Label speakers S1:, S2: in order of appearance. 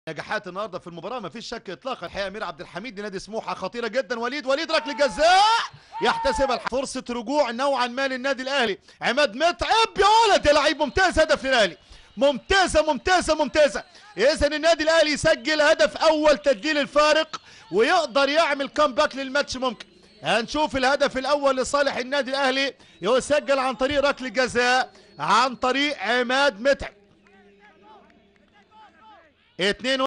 S1: نجاحات النهارده في المباراه ما فيش شك اطلاقا الحقيقه امير عبد الحميد لنادي سموحه خطيره جدا وليد وليد ركله جزاء يحتسبها الح- فرصه رجوع نوعا ما للنادي الاهلي عماد متعب يا ولد يا لعيب ممتاز هدف للاهلي ممتازه ممتازه ممتازه اذا النادي الاهلي يسجل هدف اول تسجيل الفارق ويقدر يعمل كامباك للماتش ممكن هنشوف الهدف الاول لصالح النادي الاهلي يسجل عن طريق ركله جزاء عن طريق عماد متعب اتنين